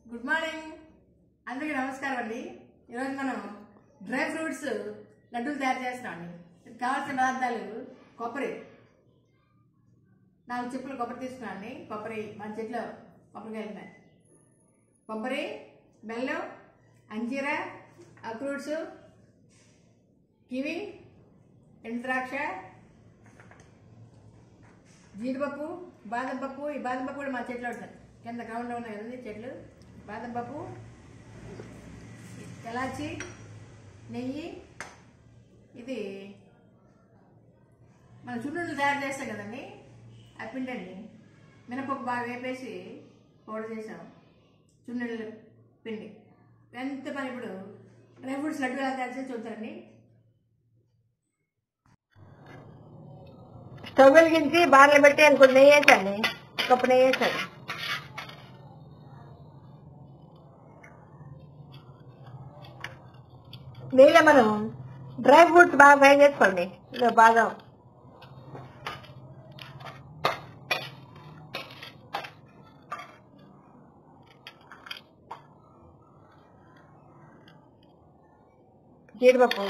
good morning అందరికీ నమస్కారం అండి ఈరోజు మనం డ్రై ఫ్రూట్స్ లడ్డూలు తయారు చేస్తున్నాం అండి దీనికి కావాల్సిన పదార్థాలు కొబ్బరి నాలుగు చిప్పులు కొబ్బరి తీసుకున్నాం అండి కొబ్బరి మన చెట్లో కొబ్బరికాయలు ఉన్నాయి కొబ్బరి బెల్లం అంజీర అక్రూట్స్ కివి ఎండు ద్రాక్ష జీడిపప్పు బాదం పప్పు ఈ బాదం పప్పు కూడా మా చెట్లు ఉంటాయి కింద గ్రౌండ్లో ఉన్నాయి కదండి చెట్లు బాదం పప్పు ఎలాచి నెయ్యి ఇది మన చున్నుండలు తయారు చేస్తాం కదండి ఆ పిండి అండి మినపప్పు బాగా వేపేసి పౌడర్ చేసాం చున్నుండల పిండి ఎంత పని ఇప్పుడు డ్రై ఫ్రూట్స్ లడ్డు ఎలా తయారు చేసి చూస్తారండి స్టవ్ వెలిగించి బార్లు పెట్టి అనుకో నెయ్యి వేసాను కప్పు నెయ్యి వేసాను నెయ్యిలో మనం డ్రై ఫ్రూట్స్ బాగా ఫ్రై చేసుకోండి ఇదో బాదం జీడిపప్పు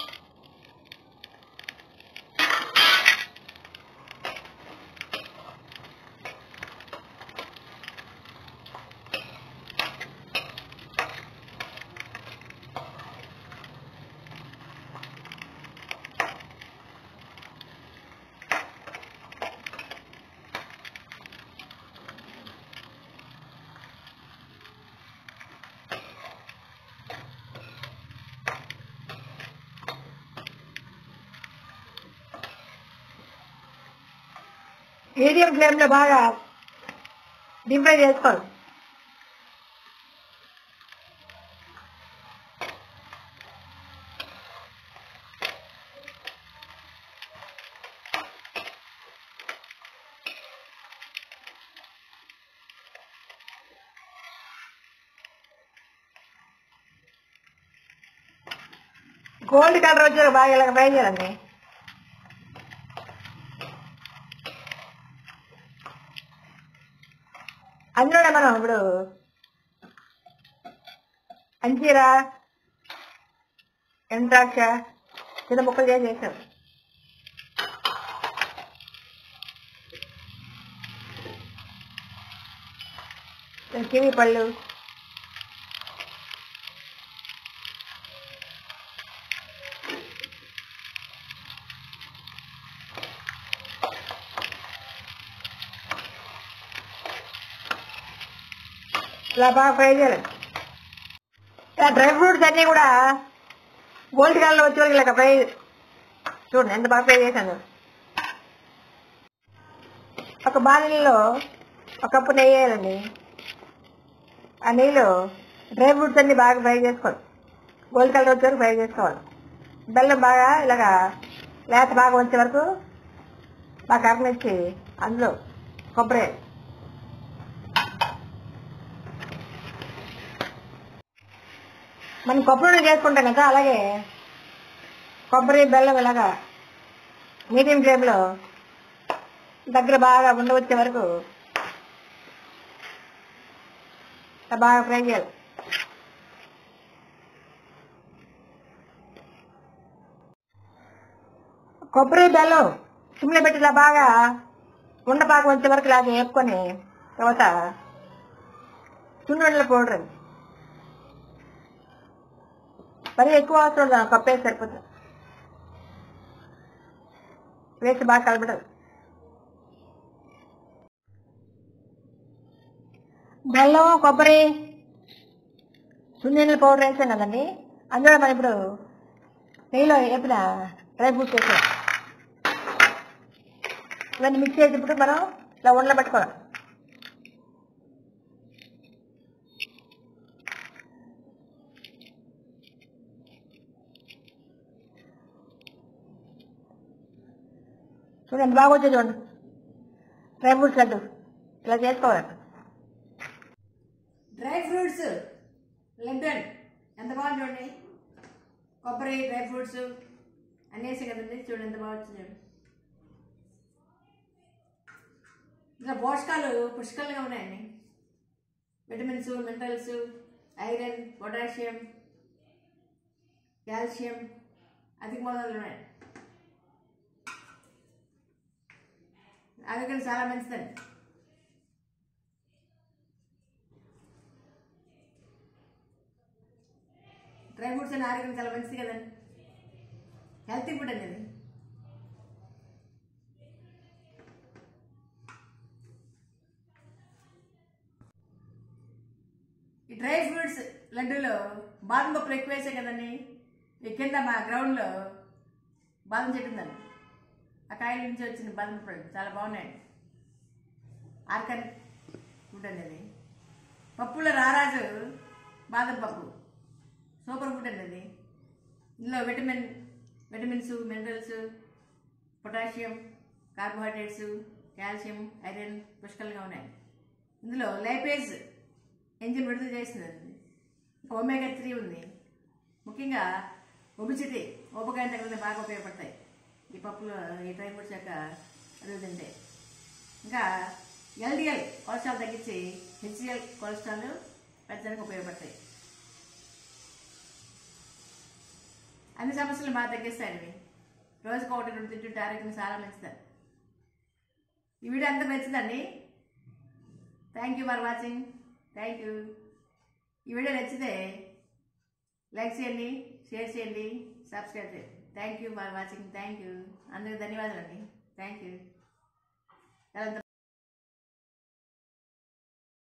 మీడియం ఫ్లేమ్ లో బాగా డీప్ ఫ్రై చేసుకోండి గోల్డ్ కలర్ వచ్చాక బాగా ఇలా ఫ్రై చేయాలండి అందులోనే మనం ఇప్పుడు అంజీర ఎంద్రాక్ష చిన్న ముక్కలు చేసి వేసాం కివి పళ్ళు ఇలా బాగా ఫ్రై చేయాలి ఇలా డ్రై ఫ్రూట్స్ అన్నీ కూడా గోల్డ్ కలర్ వచ్చే వరకు ఇలా ఫ్రై చూడండి ఎంత బాగా ఫ్రై చేశాను ఒక బాణలిలో ఒక కప్పు నెయ్యి వేయాలండి ఆ నెయ్యిలో డ్రై ఫ్రూట్స్ అన్ని బాగా ఫ్రై చేసుకోవాలి గోల్డ్ కలర్ వచ్చే వరకు ఫ్రై చేసుకోవాలి బెల్లం బాగా ఇలాగా లేత బాగా వచ్చే వరకు బాగా కరనిచ్చి అందులో కొబ్బరి మనం కొబ్బరి నూనె చేసుకుంటాం కదా అలాగే కొబ్బరి బెల్లం ఇలాగా మీడియం ఫ్లేమ్లో దగ్గర బాగా ఉండవచ్చే వరకు ఇలా బాగా ఫ్రై చేయాలి కొబ్బరి బెల్లం సిమ్లో పెట్టి ఇలా బాగా ఉండపాకం వచ్చే వరకు ఇలా వేపుకొని తర్వాత చున్నుండల పౌడర్ మరి ఎక్కువ అవసరం లేదు కప్పే సరిపోతుంది వేసి బాగా కలపడం బెల్లం కొబ్బరి సున్నీళ్ళ పౌడర్ వేసాం కదండి అందులో మనం ఇప్పుడు నెయ్యిలో వేపిన డ్రై ఫ్రూట్స్ వేసాం ఇవన్నీ మిక్స్ చేసేటప్పుడు మనం ఇలా ఉండలు పెట్టుకోవాలి చూడండి బాగా వచ్చేది చూడండి డ్రై ఫ్రూట్స్ లడ్డు ఇలా చేసుకోవాలి డ్రై ఫ్రూట్స్ లడ్డు అండి ఎంత బాగుంది చూడండి కొబ్బరి డ్రై ఫ్రూట్స్ అన్నీ వేసాం కదండి చూడండి ఎంత బాగా వచ్చింది చూడండి ఇంకా పోషకాలు పుష్కలంగా ఉన్నాయండి vitamins minerals iron potassium calcium అధిక మోతాదులు ఉన్నాయి ఆరోగ్యం చాలా మంచిదండి డ్రై ఫ్రూట్స్ అని ఆరోగ్యం చాలా మంచిది కదండి హెల్తీ ఫుడ్ అండి అది ఈ డ్రై ఫ్రూట్స్ లడ్డూలో బాదం పప్పులు ఎక్కువ వేసాయి కదండి ఈ కింద మా గ్రౌండ్లో బాదం చెట్టు ఉందండి ఆ కాయల నుంచి వచ్చిన బాదం పప్పులు చాలా బాగున్నాయండి ఆర్కన్ ఫుడ్ అండి అది పప్పులో రారాజు బాదం పప్పు సూపర్ ఫుడ్ అండి అది ఇందులో vitamin vitamins minerals potassium carbohydrates calcium iron పుష్కలంగా ఉన్నాయి ఇందులో లైపేజ్ ఎంజిన్ విడుదల చేస్తుందండి ఒమేగా త్రీ ఉంది ముఖ్యంగా ఒబిసిటీ ఊపకాయం తగ్గడం బాగా ఉపయోగపడతాయి ఈ పప్పులు ఈ డ్రై ఫ్రూట్స్ యొక్క అడుగు తింటే ఇంకా ఎల్డిఎల్ కొలెస్ట్రాల్ తగ్గించి హెచ్డిఎల్ కొలెస్ట్రాల్ పెంచడానికి ఉపయోగపడతాయి అన్ని సమస్యలు బాగా తగ్గిస్తాయండి రోజుకు ఒకటి రెండు తింటుంటే ఆరోగ్యం చాలా మంచిదండి ఈ వీడియో అంతా నచ్చిందండి thank you for watching thank you ఈ వీడియో నచ్చితే లైక్ చేయండి షేర్ చేయండి సబ్స్క్రైబ్ చేయండి thank you for watching thank you అందరికి ధన్యవాదాలు అండి థ్యాంక్ యూ